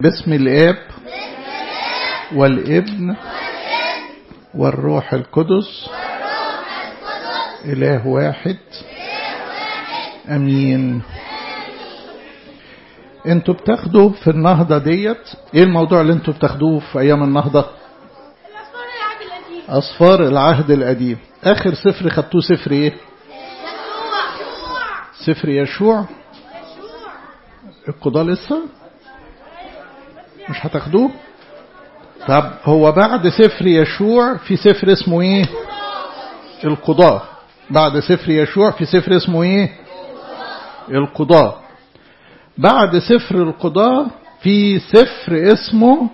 باسم الاب والابن والروح القدس اله واحد امين انتوا بتاخدوا في النهضة ديت ايه الموضوع اللي انتوا بتاخدوه في ايام النهضة اصفار العهد القديم اخر سفر خدتوه سفر ايه سفر يشوع القضاء لسه مش هتاخدوه طب هو بعد سفر يشوع في سفر اسمه ايه القضاء بعد سفر يشوع في سفر اسمه ايه القضاء بعد سفر القضاء في سفر اسمه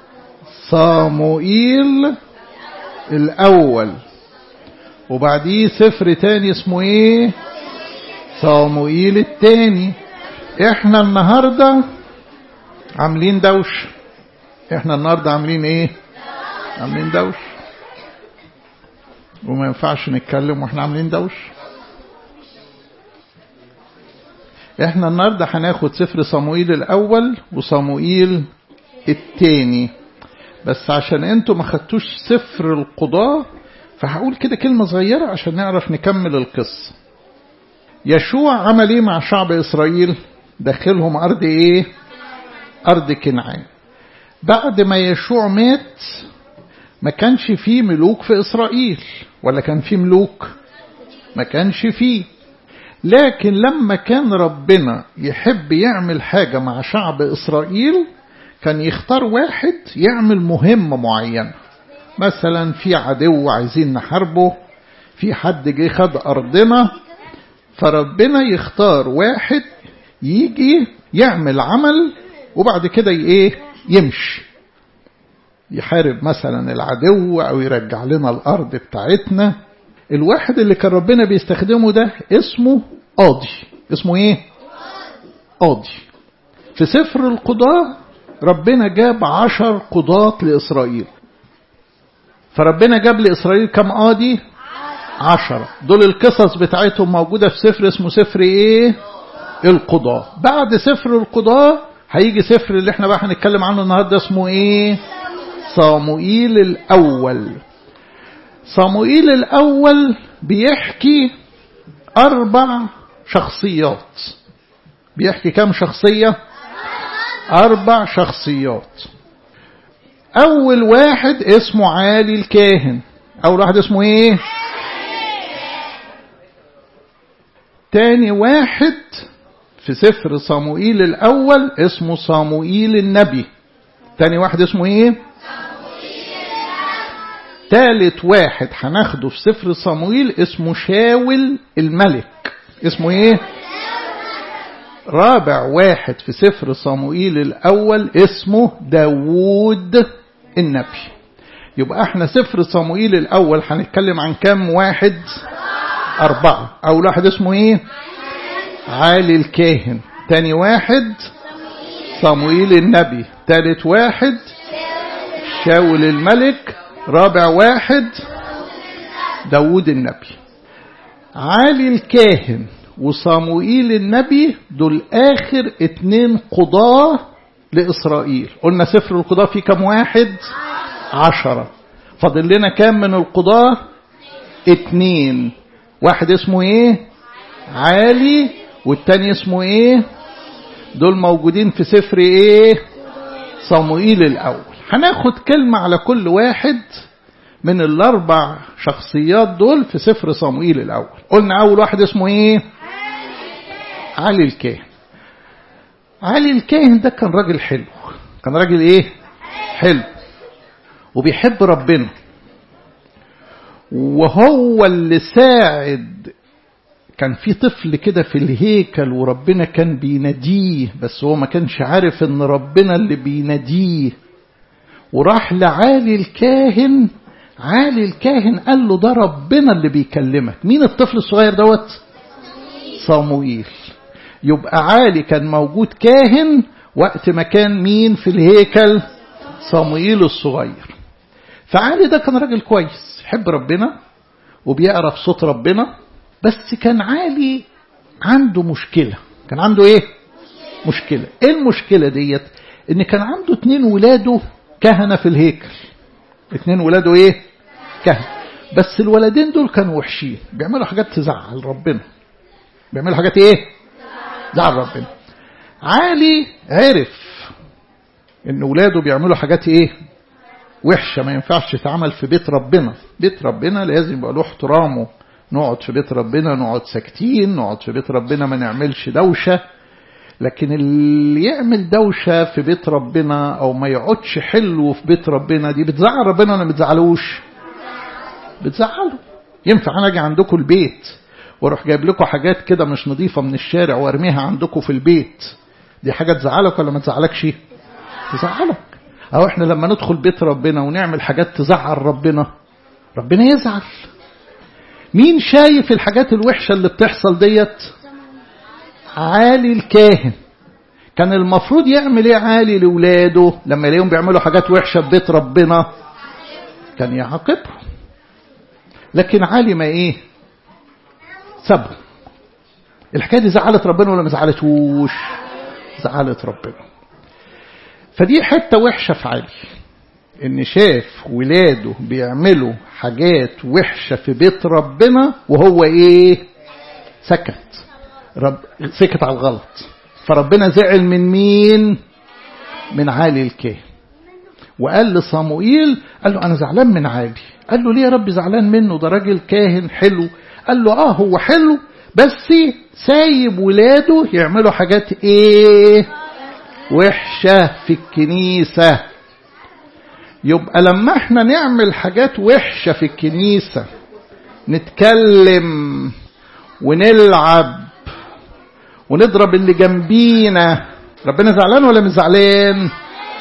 صاموئيل الأول وبعديه سفر تاني اسمه ايه صاموئيل التاني احنا النهاردة عاملين دوش احنا النهاردة عاملين ايه عاملين دوش وما ينفعش نتكلم واحنا عاملين دوش احنا النهاردة هناخد سفر صموئيل الاول وصموئيل التاني بس عشان انتوا ما خدتوش سفر القضاء فهقول كده كلمة صغيرة عشان نعرف نكمل القصة يشوع عمل ايه مع شعب اسرائيل دخلهم ارض ايه ارض كنعان بعد ما يشوع مات ما كانش فيه ملوك في اسرائيل ولا كان فيه ملوك ما كانش فيه لكن لما كان ربنا يحب يعمل حاجة مع شعب إسرائيل كان يختار واحد يعمل مهمة معينة مثلا في عدو عايزين نحاربه في حد جه خد أرضنا فربنا يختار واحد يجي يعمل عمل وبعد كده ايه يمشي يحارب مثلا العدو او يرجع لنا الارض بتاعتنا الواحد اللي كان ربنا بيستخدمه ده اسمه قاضي اسمه ايه قاضي في سفر القضاء ربنا جاب عشر قضاة لإسرائيل فربنا جاب لإسرائيل كم قاضي عشرة دول القصص بتاعتهم موجودة في سفر اسمه سفر ايه القضاء بعد سفر القضاء هيجي سفر اللي احنا بقى هنتكلم عنه النهارده اسمه ايه صاموئيل الاول صاموئيل الأول بيحكي أربع شخصيات بيحكي كم شخصية أربع شخصيات أول واحد اسمه عالي الكاهن أول واحد اسمه إيه تاني واحد في سفر صموئيل الأول اسمه صموئيل النبي تاني واحد اسمه إيه تالت واحد هناخده في سفر صمويل اسمه شاول الملك اسمه ايه رابع واحد في سفر صموئيل الأول اسمه داوود النبي يبقى احنا سفر صموئيل الأول هنتكلم عن كام واحد أربعة أول واحد اسمه ايه عالي الكاهن تاني واحد صموئيل النبي تالت واحد شاول الملك رابع واحد داود النبي عالي الكاهن وصاموئيل النبي دول آخر اتنين قضاة لإسرائيل قلنا سفر القضاة فيه كم واحد عشرة فاضل لنا كام من القضاة اتنين واحد اسمه ايه عالي والتاني اسمه ايه دول موجودين في سفر ايه صموئيل الاول هناخد كلمة على كل واحد من الاربع شخصيات دول في سفر صموئيل الاول قلنا اول واحد اسمه ايه علي الكاهن علي الكاهن ده كان راجل حلو كان راجل ايه حلو وبيحب ربنا وهو اللي ساعد كان في طفل كده في الهيكل وربنا كان بيناديه بس هو ما كانش عارف ان ربنا اللي بيناديه وراح لعالي الكاهن عالي الكاهن قال له ده ربنا اللي بيكلمك مين الطفل الصغير دوت صموئيل يبقى عالي كان موجود كاهن وقت ما كان مين في الهيكل صموئيل الصغير فعالي ده كان راجل كويس يحب ربنا وبيعرف صوت ربنا بس كان عالي عنده مشكلة كان عنده ايه مشكلة ايه المشكلة ديت ان كان عنده اتنين ولاده كهنة في الهيكل اتنين ولاده ايه كهنة بس الولدين دول كانوا وحشين بيعملوا حاجات تزعل ربنا بيعملوا حاجات ايه زعل ربنا عالي عرف ان ولاده بيعملوا حاجات ايه وحشة ما ينفعش تتعمل في بيت ربنا بيت ربنا لازم يبقى له احترامه نقعد في بيت ربنا نقعد ساكتين نقعد في بيت ربنا ما نعملش دوشة لكن اللي يعمل دوشة في بيت ربنا أو ما يقعدش حلو في بيت ربنا دي بتزعل ربنا ولا ما بتزعلوش بتزعله ينفع أنا أجي عندكم البيت واروح جايب لكم حاجات كده مش نظيفة من الشارع وارميها عندكم في البيت دي حاجة تزعلك ولا ما تزعلكش تزعلك أو احنا لما ندخل بيت ربنا ونعمل حاجات تزعل ربنا ربنا يزعل مين شايف الحاجات الوحشة اللي بتحصل ديت عالي الكاهن كان المفروض يعمل ايه عالي لولاده لما يلاقيهم بيعملوا حاجات وحشة في بيت ربنا كان يعاقبهم لكن عالي ما ايه سابهم الحكاية دي زعلت ربنا ولا ما زعلتوش زعلت ربنا فدي حتة وحشة في علي ان شاف ولاده بيعملوا حاجات وحشة في بيت ربنا وهو ايه سكت رب سكت على الغلط فربنا زعل من مين من عالي الكاهن وقال لصموئيل قال له انا زعلان من عالي قال له ليه يا رب زعلان منه ده راجل كاهن حلو قال له اه هو حلو بس سايب ولاده يعملوا حاجات ايه وحشة في الكنيسة يبقى لما احنا نعمل حاجات وحشة في الكنيسة نتكلم ونلعب ونضرب اللي جنبينا ربنا زعلان ولا مش زعلان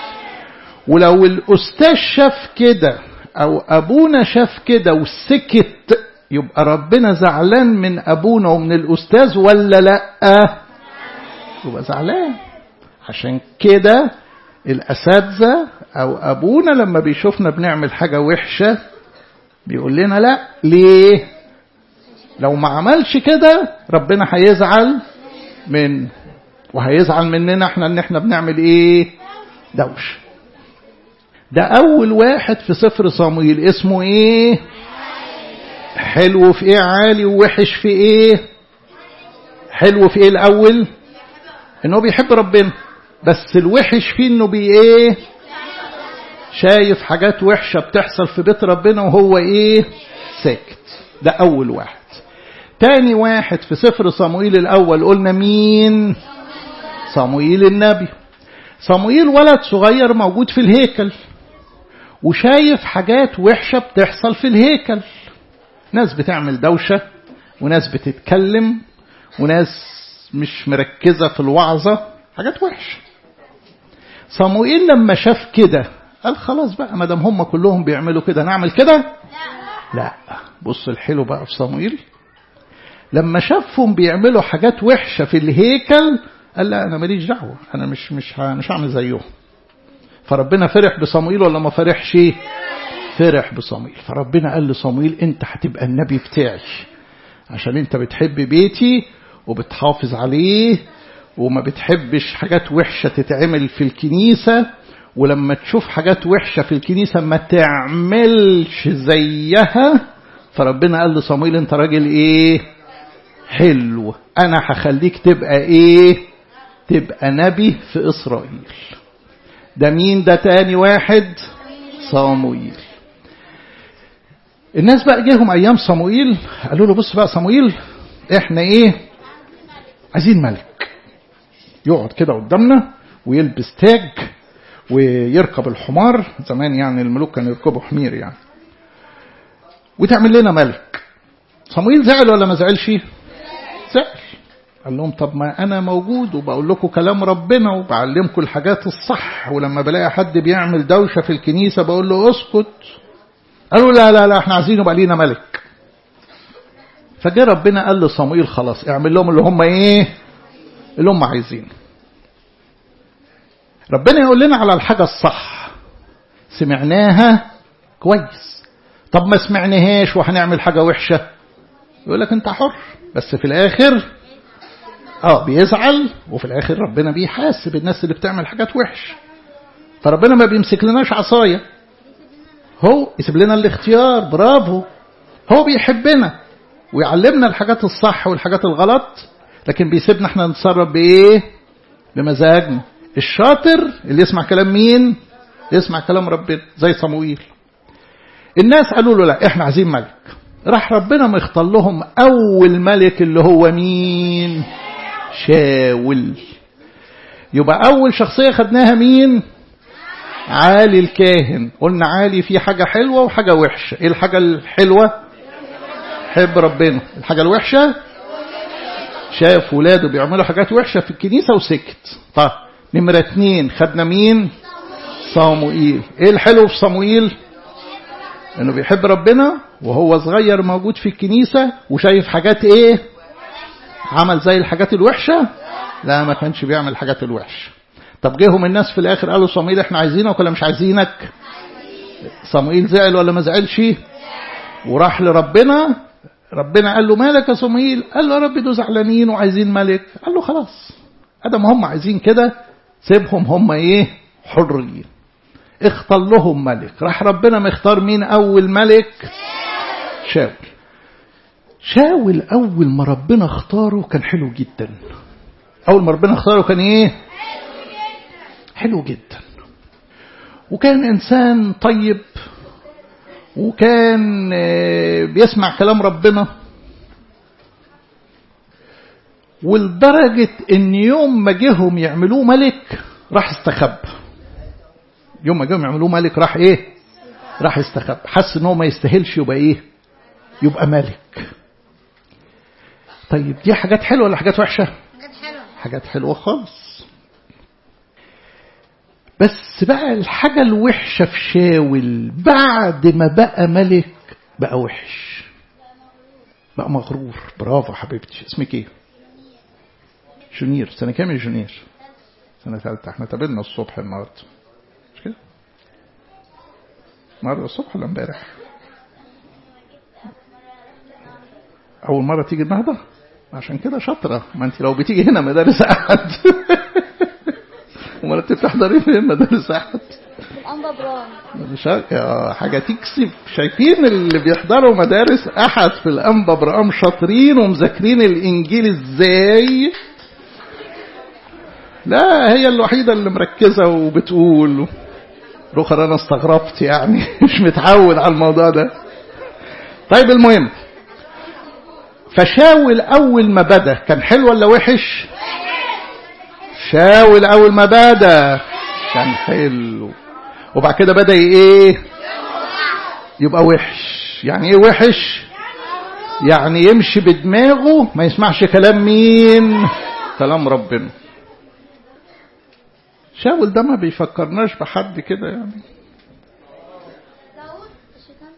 ولو الأستاذ شاف كده أو أبونا شاف كده وسكت يبقى ربنا زعلان من أبونا ومن الأستاذ ولا لأ يبقى زعلان عشان كده الأساتذة أو أبونا لما بيشوفنا بنعمل حاجة وحشة بيقول لنا لا ليه لو ما عملش كده ربنا هيزعل من وهيزعل مننا احنا ان احنا بنعمل ايه دوش ده اول واحد في سفر صمويل اسمه ايه حلو في ايه عالي ووحش في ايه حلو في ايه الاول انه بيحب ربنا بس الوحش فيه انه بي ايه شايف حاجات وحشة بتحصل في بيت ربنا وهو ايه ساكت ده اول واحد تاني واحد في سفر صموئيل الاول قلنا مين صموئيل النبي صموئيل ولد صغير موجود في الهيكل وشايف حاجات وحشة بتحصل في الهيكل ناس بتعمل دوشة وناس بتتكلم وناس مش مركزة في الوعظة حاجات وحشة صموئيل لما شاف كده قال خلاص بقى ما دام هم كلهم بيعملوا كده نعمل كده لا بص الحلو بقى في صموئيل لما شافهم بيعملوا حاجات وحشة في الهيكل قال لا أنا ماليش دعوة أنا مش مش مش هعمل زيهم فربنا فرح بصموئيل ولا ما فرحش فرح بصموئيل فربنا قال لصموئيل أنت هتبقى النبي بتاعي عشان أنت بتحب بيتي وبتحافظ عليه وما بتحبش حاجات وحشة تتعمل في الكنيسة ولما تشوف حاجات وحشة في الكنيسة ما تعملش زيها فربنا قال لصموئيل انت راجل ايه حلو انا هخليك تبقى ايه تبقى نبي في اسرائيل ده مين ده تاني واحد صموئيل الناس بقى جيهم ايام صموئيل قالوا له بص بقى صموئيل احنا ايه عايزين ملك يقعد كده قدامنا ويلبس تاج ويركب الحمار زمان يعني الملوك كانوا يركبوا حمير يعني وتعمل لنا ملك صمويل زعل ولا ما زعلش زعل قال لهم طب ما انا موجود وبقول لكم كلام ربنا وبعلمكم الحاجات الصح ولما بلاقي حد بيعمل دوشه في الكنيسه بقول له اسكت قالوا لا لا لا احنا عايزين يبقى لينا ملك فجاء ربنا قال لصموئيل خلاص اعمل لهم اللي هم ايه اللي هم عايزينه ربنا يقول لنا على الحاجة الصح سمعناها كويس طب ما سمعناهاش وهنعمل حاجة وحشة يقول لك انت حر بس في الاخر اه بيزعل وفي الاخر ربنا بيحاسب الناس اللي بتعمل حاجات وحش فربنا ما بيمسك لناش عصاية هو يسيب لنا الاختيار برافو هو بيحبنا ويعلمنا الحاجات الصح والحاجات الغلط لكن بيسيبنا احنا نتصرف بايه بمزاجنا الشاطر اللي يسمع كلام مين يسمع كلام ربنا زي صموئيل الناس قالوا له لا احنا عايزين ملك راح ربنا مختار لهم اول ملك اللي هو مين شاول يبقى اول شخصيه خدناها مين عالي الكاهن قلنا عالي في حاجه حلوه وحاجه وحشه ايه الحاجه الحلوه حب ربنا الحاجه الوحشه شاف ولاده بيعملوا حاجات وحشه في الكنيسه وسكت طيب نمره اتنين خدنا مين صموئيل ايه الحلو في صموئيل انه بيحب ربنا وهو صغير موجود في الكنيسة وشايف حاجات ايه عمل زي الحاجات الوحشة لا ما كانش بيعمل الحاجات الوحشة طب جيهم الناس في الاخر قالوا صموئيل احنا عايزينك ولا مش عايزينك صموئيل زعل ولا ما زعلش وراح لربنا ربنا قال له مالك يا صموئيل قال له يا رب دول زعلانين وعايزين ملك قال له خلاص ادم هم عايزين كده سيبهم هم ايه حرين اختار لهم ملك راح ربنا مختار مين اول ملك شاول شاول اول ما ربنا اختاره كان حلو جدا اول ما ربنا اختاره كان ايه حلو جدا وكان انسان طيب وكان بيسمع كلام ربنا ولدرجة ان يوم ما جيهم يعملوه ملك راح استخبى يوم ما جم يعملوه ملك راح ايه راح استخبى حس ان هو ما يستاهلش يبقى ايه يبقى ملك طيب دي حاجات حلوه ولا حاجات وحشه حاجات حلوة حاجات حلوه خالص بس بقى الحاجه الوحشه في شاول بعد ما بقى ملك بقى وحش بقى مغرور برافو حبيبتي اسمك ايه جونير سنه كام يا جونير سنه ثالثه احنا تقابلنا الصبح النهارده مش كده مرة الصبح ولا امبارح أول مرة تيجي النهضة عشان كده شاطرة ما أنت لو بتيجي هنا مدارس أحد أمال أنت بتحضري فين مدارس أحد الأنبا بران شا... يا حاجة تكسب شايفين اللي بيحضروا مدارس أحد في الأنبا برام شاطرين ومذاكرين الإنجيل إزاي لا هي الوحيدة اللي مركزة وبتقول رخر أنا استغربت يعني مش متعود على الموضوع ده طيب المهم فشاول أول ما بدأ كان حلو ولا وحش شاول أول ما بدأ كان حلو وبعد كده بدأ ايه يبقى وحش يعني ايه وحش يعني يمشي بدماغه ما يسمعش كلام مين كلام ربنا شاول ده ما بيفكرناش بحد كده يعني داود الشيطان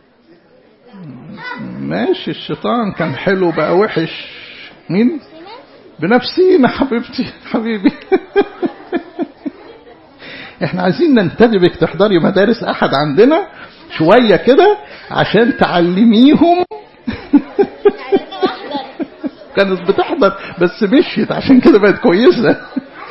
ماشي الشيطان كان حلو بقى وحش مين سيمان بنفسينا حبيبتي حبيبي احنا عايزين ننتدبك تحضري مدارس احد عندنا شوية كده عشان تعلميهم عايزة أحضر كانت بتحضر بس مشيت عشان كده بقت كويسة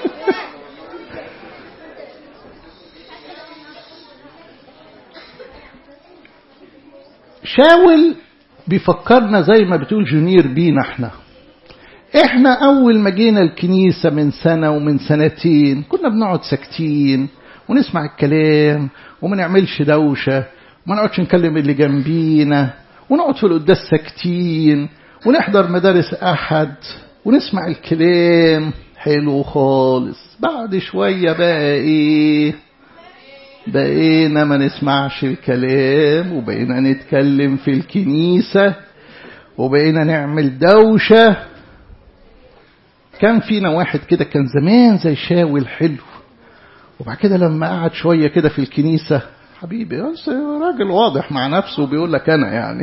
شاول بيفكرنا زي ما بتقول جونير بينا احنا احنا اول ما جينا الكنيسة من سنة ومن سنتين كنا بنقعد ساكتين ونسمع الكلام وما نعملش دوشة وما نقعدش نكلم اللي جنبينا ونقعد في القداس ساكتين ونحضر مدارس احد ونسمع الكلام حلو خالص بعد شوية بقى ايه بقينا ما نسمعش الكلام وبقينا نتكلم في الكنيسة وبقينا نعمل دوشة كان فينا واحد كده كان زمان زي شاول حلو وبعد كده لما قعد شوية كده في الكنيسة حبيبي بس راجل واضح مع نفسه وبيقول لك أنا يعني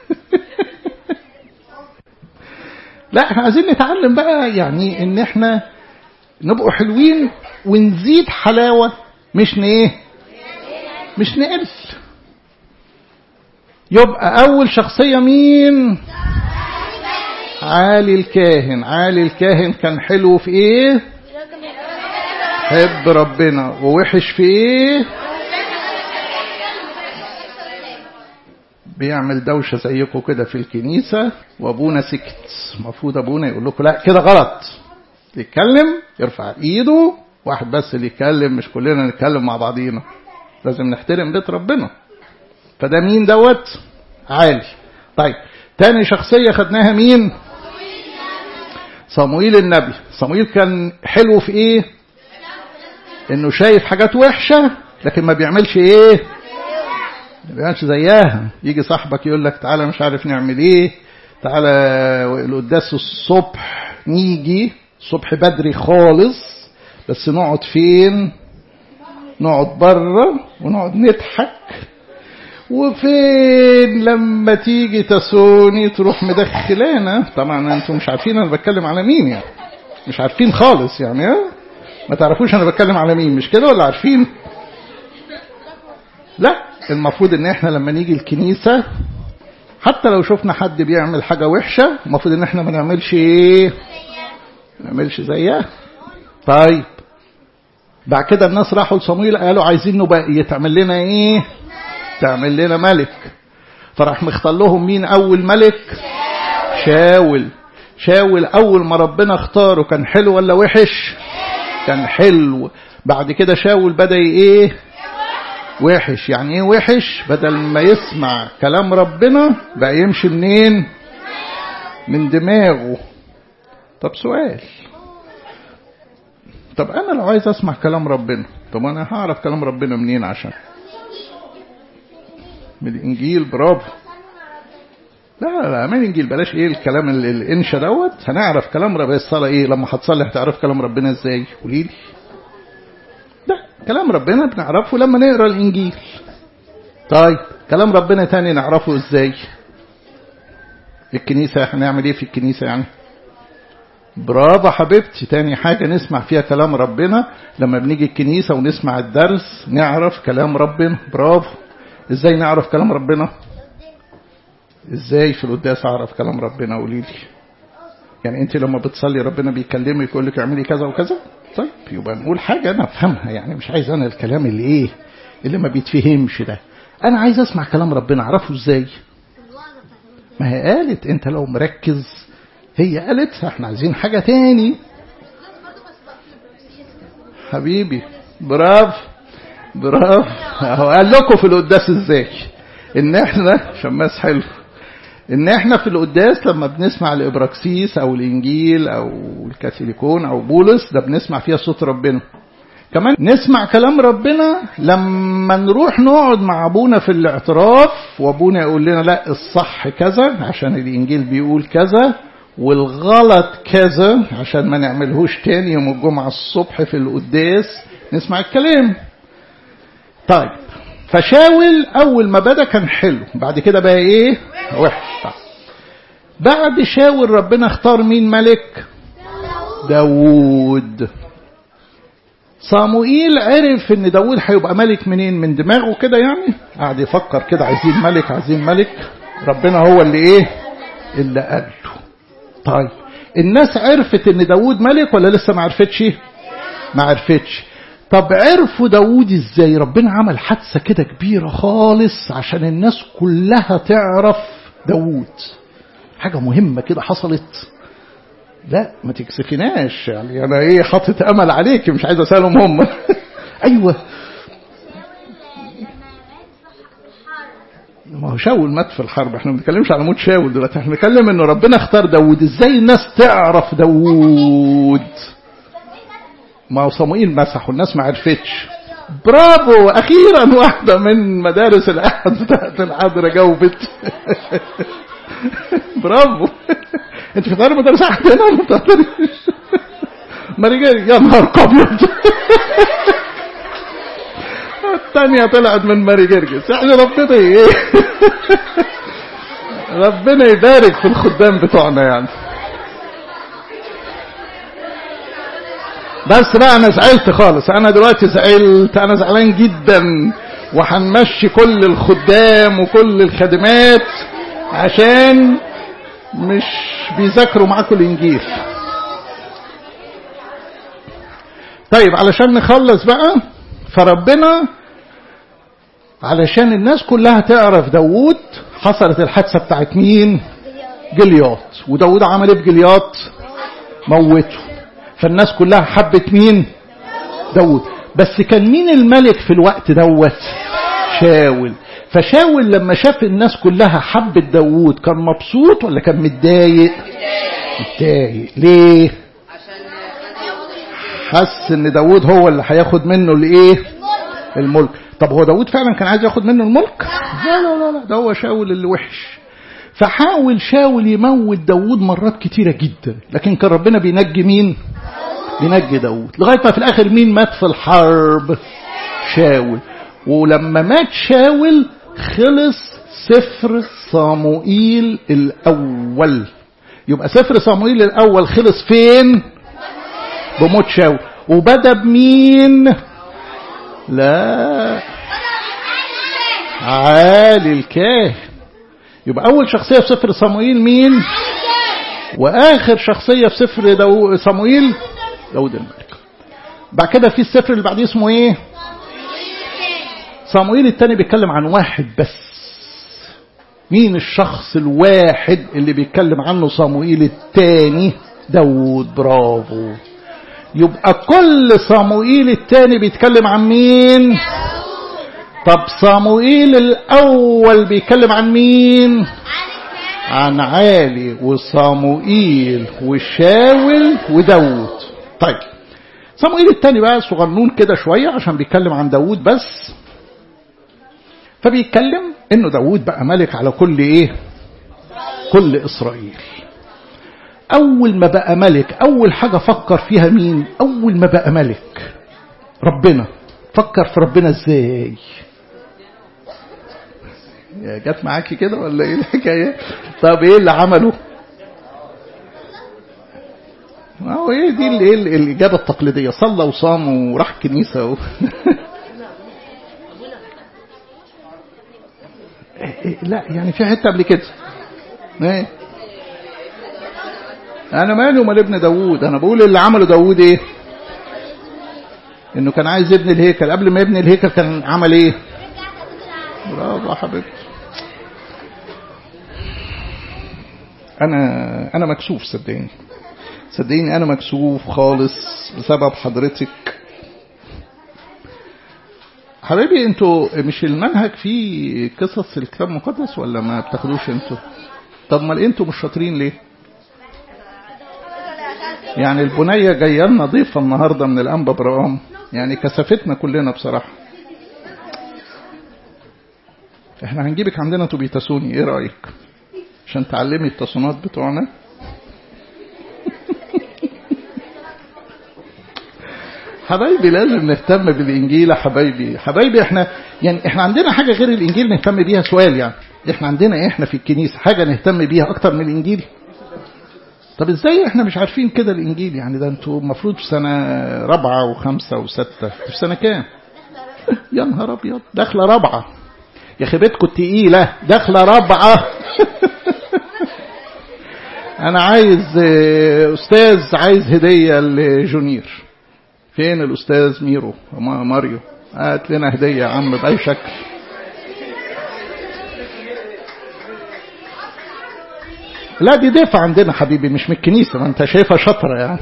لا احنا عايزين نتعلم بقى يعني ان احنا نبقوا حلوين ونزيد حلاوة مش ايه مش نقل يبقى اول شخصية مين عالي الكاهن عالي الكاهن كان حلو في ايه حب ربنا ووحش في ايه بيعمل دوشة زيكم كده في الكنيسة وابونا سكت المفروض ابونا يقول لكم لا كده غلط يتكلم يرفع ايده واحد بس اللي يتكلم مش كلنا نتكلم مع بعضينا لازم نحترم بيت ربنا فده مين دوت عالي طيب تاني شخصية خدناها مين صمويل النبي صمويل كان حلو في ايه انه شايف حاجات وحشة لكن ما بيعملش ايه ما بيعملش زيها يجي صاحبك يقول لك تعالى مش عارف نعمل ايه تعالى القداس الصبح نيجي الصبح بدري خالص بس نقعد فين نقعد بره ونقعد نضحك وفين لما تيجي تسوني تروح مدخلانا طبعا انتم مش عارفين انا بتكلم على مين يعني مش عارفين خالص يعني ها؟ ما تعرفوش انا بتكلم على مين مش كده ولا عارفين لا المفروض ان احنا لما نيجي الكنيسة حتى لو شفنا حد بيعمل حاجة وحشة المفروض ان احنا ما نعملش ايه ما نعملش زيها طيب بعد كده الناس راحوا لصمويل قالوا عايزين نبقى يتعمل لنا ايه تعمل لنا ملك فراح مختار لهم مين اول ملك شاول شاول اول ما ربنا اختاره كان حلو ولا وحش كان حلو بعد كده شاول بدا ايه وحش يعني ايه وحش بدل ما يسمع كلام ربنا بقى يمشي منين من دماغه طب سؤال طب انا لو عايز اسمع كلام ربنا طب انا هعرف كلام ربنا منين عشان من الانجيل برافو لا لا من الانجيل بلاش ايه الكلام ال- الانشا دوت هنعرف كلام ربنا الصلاه ايه لما هتصلي هتعرف كلام ربنا ازاي قولي لي ده كلام ربنا بنعرفه لما نقرا الانجيل طيب كلام ربنا تاني نعرفه ازاي الكنيسه هنعمل ايه في الكنيسه يعني برافو حبيبتي تاني حاجة نسمع فيها كلام ربنا لما بنيجي الكنيسة ونسمع الدرس نعرف كلام ربنا برافو ازاي نعرف كلام ربنا ازاي في القداس اعرف كلام ربنا قولي لي يعني انت لما بتصلي ربنا بيكلمك يقول لك اعملي كذا وكذا طيب يبقى نقول حاجة انا افهمها يعني مش عايز انا الكلام اللي ايه اللي ما بيتفهمش ده انا عايز اسمع كلام ربنا اعرفه ازاي ما هي قالت انت لو مركز هي قالت احنا عايزين حاجة تاني حبيبي برافو برافو اهو قال لكم في القداس ازاي ان احنا شماس حلو ان احنا في القداس لما بنسمع الابراكسيس او الانجيل او الكاثوليكون او بولس ده بنسمع فيها صوت ربنا كمان نسمع كلام ربنا لما نروح نقعد مع ابونا في الاعتراف وابونا يقول لنا لا الصح كذا عشان الانجيل بيقول كذا والغلط كذا عشان ما نعملهوش تاني يوم الجمعة الصبح في القداس نسمع الكلام طيب فشاول اول ما بدا كان حلو بعد كده بقى ايه وحش طيب. بعد شاول ربنا اختار مين ملك داوود صاموئيل عرف ان داوود هيبقى ملك منين من دماغه كده يعني قعد يفكر كده عايزين ملك عايزين ملك ربنا هو اللي ايه اللي قال له طيب الناس عرفت ان داوود ملك ولا لسه ما عرفتش ما عرفتش طب عرفوا داوود ازاي ربنا عمل حادثة كده كبيرة خالص عشان الناس كلها تعرف داوود حاجة مهمة كده حصلت لا ما تكسفناش يعني انا ايه حاطط امل عليك مش عايز اسالهم هم ايوه ما هو شاول مات في الحرب احنا ما بنتكلمش على موت شاول دلوقتي احنا بنتكلم انه ربنا اختار داوود ازاي الناس تعرف داوود ما هو صموئيل مسح والناس ما عرفتش برافو اخيرا واحده من مدارس الاحد بتاعت الحضره جاوبت برافو انت في غير مدرسه احد هنا ولا بتحضريش ماري يا نهار ابيض الثانية طلعت من ماري جرجس يعني ربنا ايه ربنا يبارك في الخدام بتوعنا يعني بس بقى انا زعلت خالص انا دلوقتي زعلت انا زعلان جدا وهنمشي كل الخدام وكل الخدمات عشان مش بيذاكروا معاكم الانجيل طيب علشان نخلص بقى فربنا علشان الناس كلها تعرف داوود حصلت الحادثة بتاعت مين جلياط وداود عمل ايه بجلياط موته فالناس كلها حبت مين داود بس كان مين الملك في الوقت دوت شاول فشاول لما شاف الناس كلها حبت داود كان مبسوط ولا كان متضايق متضايق ليه حس ان داود هو اللي هياخد منه الايه الملك طب هو داود فعلا كان عايز ياخد منه الملك لا لا لا لا ده هو شاول اللي وحش فحاول شاول يموت داود مرات كتيرة جدا لكن كان ربنا بينجي مين بينجي داود لغاية ما في الآخر مين مات في الحرب شاول ولما مات شاول خلص سفر صموئيل الأول يبقى سفر صموئيل الأول خلص فين بموت شاول وبدأ بمين لا عالي الكاهن يبقى أول شخصية في سفر صموئيل مين وآخر شخصية في سفر دو صموئيل داود الملك بعد كده في السفر اللي بعديه اسمه ايه صموئيل الثاني بيتكلم عن واحد بس مين الشخص الواحد اللي بيتكلم عنه صموئيل الثاني داود برافو يبقى كل صموئيل الثاني بيتكلم عن مين طب صموئيل الأول بيتكلم عن مين عن عالي وصموئيل وشاول وداود طيب صموئيل الثاني بقى صغنون كده شوية عشان بيتكلم عن داود بس فبيتكلم انه داود بقى ملك على كل ايه كل اسرائيل اول ما بقى ملك اول حاجة فكر فيها مين اول ما بقى ملك ربنا فكر في ربنا ازاي يا جت معاكي كده ولا ايه الحكايه طب ايه اللي عمله ما هو ايه دي اللي ايه الاجابه التقليديه صلى وصام وراح الكنيسه و... لا يعني في حته قبل كده ايه انا مالي ومال ابن داوود انا بقول اللي عمله داوود ايه انه كان عايز يبني الهيكل قبل ما يبني الهيكل كان عمل ايه برافو يا حبيبتي انا انا مكسوف صدقيني صدقيني انا مكسوف خالص بسبب حضرتك حبايبي انتوا مش المنهج فيه قصص الكتاب المقدس ولا ما بتاخدوش انتوا طب ما انتوا مش شاطرين ليه يعني البنية جاية لنا ضيفة النهاردة من الأنبا برام يعني كسفتنا كلنا بصراحة احنا هنجيبك عندنا تبقي تسوني ايه رأيك عشان تعلمي التصونات بتوعنا حبايبي لازم نهتم بالانجيل يا حبايبي حبايبي احنا يعني احنا عندنا حاجه غير الانجيل نهتم بيها سؤال يعني احنا عندنا ايه احنا في الكنيسه حاجه نهتم بيها اكتر من الانجيل طب ازاي احنا مش عارفين كده الانجيل يعني ده انتوا المفروض في سنه رابعه وخمسه وسته في سنه كام يا نهار ابيض داخله رابعه يا خيبتكم التقيله داخله رابعه انا عايز استاذ عايز هديه لجونير فين الاستاذ ميرو ماريو هات لنا هديه يا عم باي شكل لا دي ضيفة عندنا حبيبي مش من الكنيسة ما انت شايفها شطرة يعني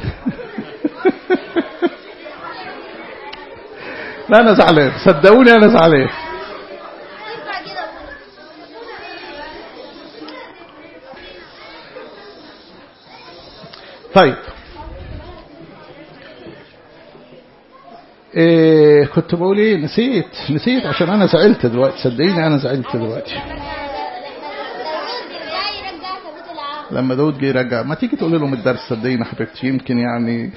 لا انا زعلان صدقوني انا زعلان طيب إيه كنت بقول ايه نسيت نسيت عشان انا زعلت دلوقتي صدقيني انا زعلت دلوقتي لما داود جه يرجع ما تيجي تقول لهم الدرس صدقيني حبيبتي يمكن يعني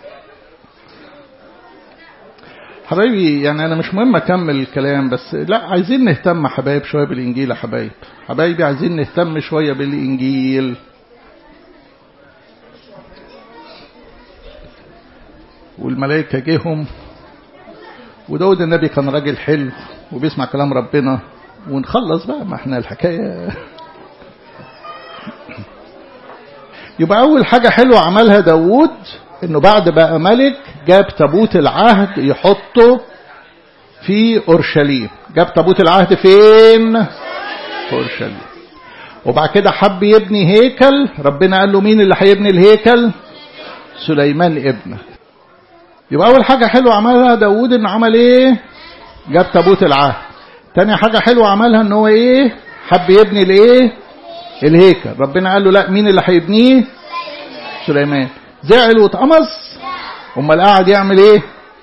حبايبي يعني انا مش مهم اكمل الكلام بس لا عايزين نهتم حبايب شويه بالانجيل يا حبايب حبايبي عايزين نهتم شويه بالانجيل والملائكه جيهم وداود النبي كان راجل حلو وبيسمع كلام ربنا ونخلص بقى ما احنا الحكايه يبقى أول حاجة حلوة عملها داود إنه بعد بقى ملك جاب تابوت العهد يحطه في اورشليم جاب تابوت العهد فين في اورشليم وبعد كده حب يبني هيكل ربنا قال له مين اللي هيبني الهيكل سليمان ابنه يبقى اول حاجه حلوه عملها داوود ان عمل ايه جاب تابوت العهد تاني حاجه حلوه عملها ان هو ايه حب يبني الايه الهيكل ربنا قال له لا مين اللي هيبنيه سليمان زعل واتقمص امال قاعد يعمل ايه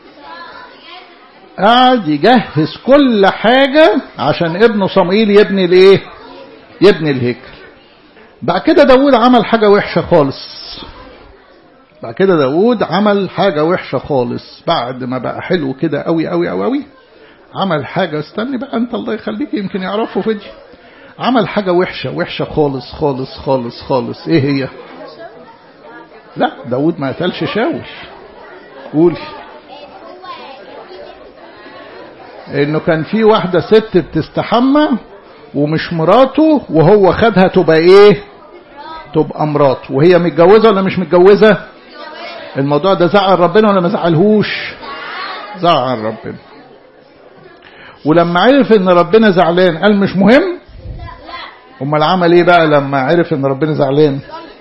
قاعد يجهز كل حاجة عشان ابنه صموئيل يبني الايه يبني الهيكل بعد كده داود عمل حاجة وحشة خالص بعد كده داود عمل حاجة وحشة خالص بعد ما بقى حلو كده قوي قوي قوي قوي عمل حاجة استني بقى انت الله يخليك يمكن يعرفوا فيديو عمل حاجة وحشة وحشة خالص خالص خالص خالص ايه هي لا داود ما قتلش شاول قولي انه كان في واحدة ست بتستحمى ومش مراته وهو خدها تبقى ايه تبقى مراته وهي متجوزة ولا مش متجوزة الموضوع ده زعل ربنا ولا ما زعلهوش زعل ربنا ولما عرف ان ربنا زعلان قال مش مهم امال عمل ايه بقى لما عرف ان ربنا زعلان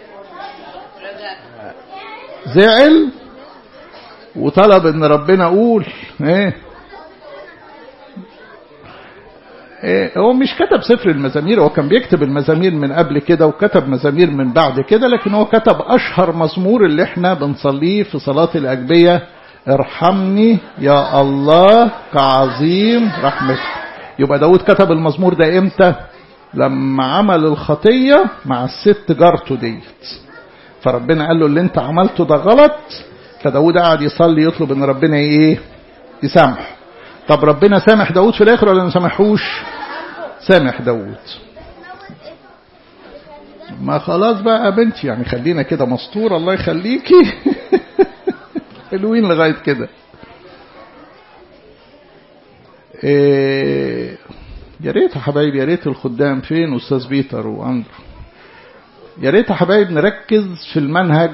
زعل وطلب ان ربنا يقول ايه إيه هو مش كتب سفر المزامير هو كان بيكتب المزامير من قبل كده وكتب مزامير من بعد كده لكن هو كتب أشهر مزمور اللي احنا بنصليه في صلاة الأجبية ارحمني يا الله كعظيم رحمتك يبقى داود كتب المزمور ده امتى لما عمل الخطية مع الست جارته ديت فربنا قال له اللي انت عملته ده غلط فداود قعد يصلي يطلب ان ربنا ايه يسامحه طب ربنا سامح داود في الاخر ولا ما سامحوش سامح داود ما خلاص بقى يا بنتي يعني خلينا كده مسطور الله يخليكي حلوين لغايه كده إيه يا ريت يا حبايبي يا ريت الخدام فين استاذ بيتر واندرو يا ريت يا حبايب نركز في المنهج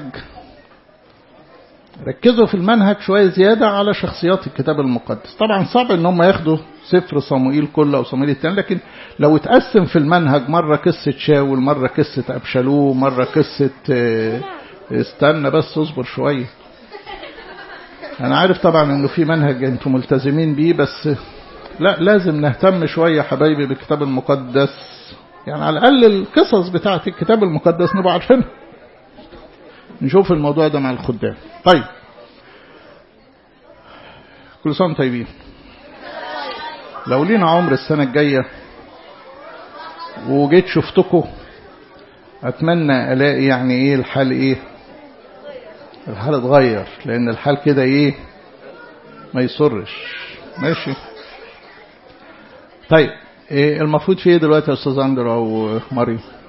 ركزوا في المنهج شوية زيادة على شخصيات الكتاب المقدس طبعا صعب ان هم ياخدوا سفر صموئيل كله او صموئيل الثاني لكن لو اتقسم في المنهج مرة قصة شاول مرة قصة أبشالوم مرة قصة استنى بس اصبر شوية انا عارف طبعا انه في منهج انتم ملتزمين بيه بس لا لازم نهتم شوية حبايبي بالكتاب المقدس يعني على الأقل القصص بتاعة الكتاب المقدس نبقى عارفينها نشوف الموضوع ده مع الخدام طيب كل سنة طيبين لو لينا عمر السنة الجاية وجيت شفتكم أتمنى ألاقي يعني إيه الحال إيه الحال اتغير لأن الحال كده إيه ما يسرش ماشي طيب إيه المفروض في إيه دلوقتي يا أستاذ أندر أو مريم